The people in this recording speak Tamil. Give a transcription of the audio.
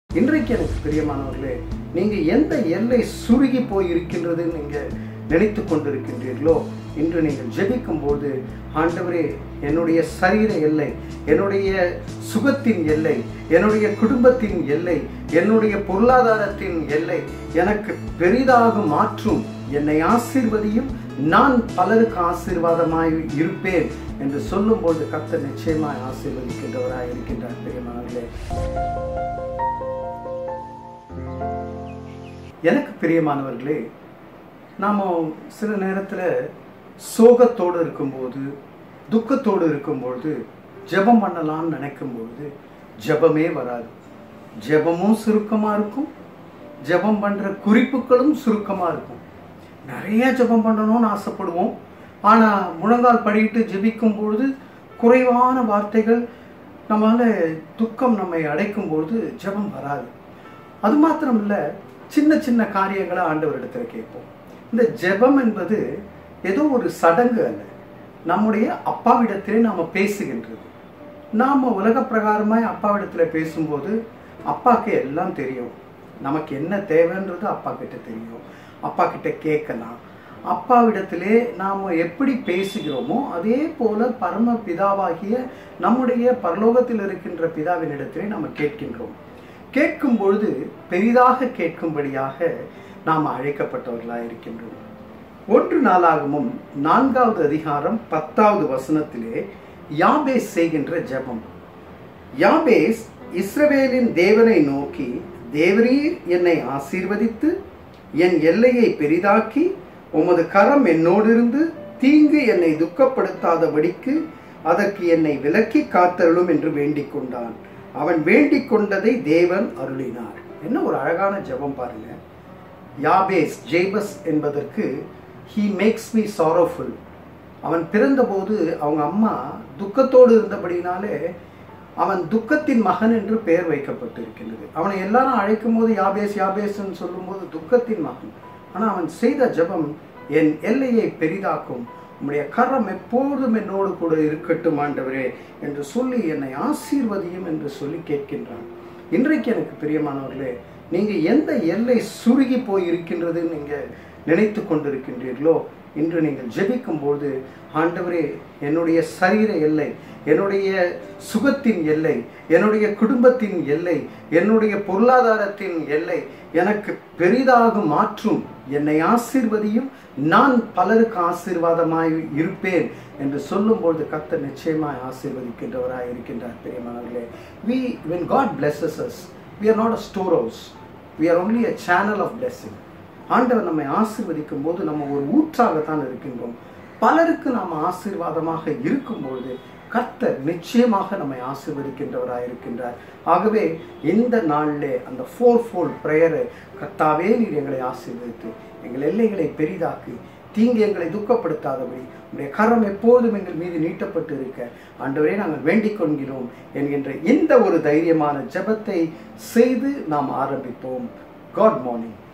இன்றைக்கு எனக்கு பிரியமானவர்களே நீங்க எந்த எல்லை சுருகி போய் இருக்கின்றது நீங்க நினைத்து கொண்டிருக்கின்றீர்களோ இன்று நீங்கள் ஜெபிக்கும் போது ஆண்டவரே என்னுடைய சரீர எல்லை என்னுடைய சுகத்தின் எல்லை என்னுடைய குடும்பத்தின் எல்லை என்னுடைய பொருளாதாரத்தின் எல்லை எனக்கு பெரிதாக மாற்றும் என்னை ஆசீர்வதியும் நான் பலருக்கு ஆசீர்வாதமாய் இருப்பேன் என்று சொல்லும்போது கர்த்தர் நிச்சயமாய் ஆசீர்வதிக்கின்றவராய் இருக்கின்றார் பிரியமானவர்களே எனக்கு பிரியமானவர்களே நாம் சில நேரத்தில் சோகத்தோடு இருக்கும்போது துக்கத்தோடு இருக்கும்பொழுது ஜெபம் பண்ணலாம்னு நினைக்கும்பொழுது ஜெபமே வராது ஜெபமும் சுருக்கமாக இருக்கும் ஜெபம் பண்ணுற குறிப்புகளும் சுருக்கமாக இருக்கும் நிறைய ஜெபம் பண்ணணும்னு ஆசைப்படுவோம் ஆனால் முழங்கால் படிட்டு ஜெபிக்கும் பொழுது குறைவான வார்த்தைகள் நம்மளால துக்கம் நம்மை அடைக்கும் பொழுது ஜெபம் வராது அது மாத்திரம் இல்லை சின்ன சின்ன காரியங்களை ஆண்டவரிடத்துல கேட்போம் இந்த ஜெபம் என்பது ஏதோ ஒரு சடங்கு அல்ல நம்முடைய அப்பாவிடத்திலே நாம பேசுகின்றது நாம உலக பிரகாரமாய் அப்பாவிடத்துல பேசும்போது அப்பாக்கு எல்லாம் தெரியும் நமக்கு என்ன தேவைன்றது அப்பா கிட்ட தெரியும் அப்பா கிட்ட கேட்கலாம் அப்பாவிடத்திலே நாம் எப்படி பேசுகிறோமோ அதே போல பரம பிதாவாகிய நம்முடைய பரலோகத்தில் இருக்கின்ற பிதாவினிடத்திலே நம்ம கேட்கின்றோம் கேட்கும் பொழுது பெரிதாக கேட்கும்படியாக நாம் அழைக்கப்பட்டவர்களாக இருக்கின்றோம் ஒன்று நாளாகமும் நான்காவது அதிகாரம் பத்தாவது வசனத்திலே யாபேஸ் செய்கின்ற ஜெபம் யாபேஸ் இஸ்ரவேலின் தேவனை நோக்கி தேவரீர் என்னை ஆசீர்வதித்து என் எல்லையை பெரிதாக்கி உமது கரம் என்னோடிருந்து தீங்கு என்னை துக்கப்படுத்தாதபடிக்கு அதற்கு என்னை விலக்கி காத்தருளும் என்று வேண்டிக் கொண்டான் அவன் வேண்டிக் கொண்டதை தேவன் அருளினார் என்ன ஒரு அழகான ஜெபம் பாருங்க யாபேஸ் ஜேபஸ் என்பதற்கு ஹீ மேக்ஸ் மீ சாரோஃபுல் அவன் பிறந்தபோது அவங்க அம்மா துக்கத்தோடு இருந்தபடினாலே அவன் துக்கத்தின் மகன் என்று பெயர் வைக்கப்பட்டிருக்கின்றது அவனை எல்லாரும் அழைக்கும் போது யாபேஸ் யாபேஸ்ன்னு சொல்லும்போது துக்கத்தின் மகன் ஆனால் அவன் செய்த ஜெபம் என் எல்லையை பெரிதாக்கும் உம்முடைய கரம் எப்போதும் என்னோடு கூட இருக்கட்டும் ஆண்டவரே என்று சொல்லி என்னை ஆசீர்வதியும் என்று சொல்லி கேட்கின்றான் இன்றைக்கு எனக்கு பிரியமானவர்களே நீங்க எந்த எல்லை சுருகி போய் இருக்கின்றதுன்னு நீங்க நினைத்து கொண்டிருக்கின்றீர்களோ இன்று நீங்கள் ஜெபிக்கும் போது ஆண்டவரே என்னுடைய சரீர எல்லை என்னுடைய சுகத்தின் எல்லை என்னுடைய குடும்பத்தின் எல்லை என்னுடைய பொருளாதாரத்தின் எல்லை எனக்கு பெரிதாக மாற்றும் என்னை ஆசீர்வதியும் நான் பலருக்கு ஆசீர்வாதமாய் இருப்பேன் என்று சொல்லும்போது கர்த்தர் நிச்சயமாய் ஆசீர்வதிக்கின்றவராய் இருக்கின்றார் பிரியமானவர்களே we when god blesses us we are not a storehouse we are only a channel of blessing ஆண்டவர் நம்மை ஆசீர்வதிக்கும் போது நம்ம ஒரு ஊற்றாகத்தான் இருக்கின்றோம் பலருக்கு நாம் ஆசீர்வாதமாக இருக்கும்பொழுது கர்த்தர் நிச்சயமாக நம்மை ஆசீர்வதிக்கின்றவராக இருக்கின்றார் ஆகவே இந்த நாளிலே அந்த ஃபோர் ஃபோல் ப்ரேயரை கர்த்தாவே நீர் எங்களை ஆசீர்வதித்து எங்கள் எல்லைகளை பெரிதாக்கி தீங்கு எங்களை துக்கப்படுத்தாதபடி உடைய கரம் எப்போதும் எங்கள் மீது நீட்டப்பட்டு இருக்க ஆண்டவரே நாங்கள் வேண்டிக் கொள்கிறோம் என்கின்ற இந்த ஒரு தைரியமான ஜெபத்தை செய்து நாம் ஆரம்பிப்போம் காட் மார்னிங்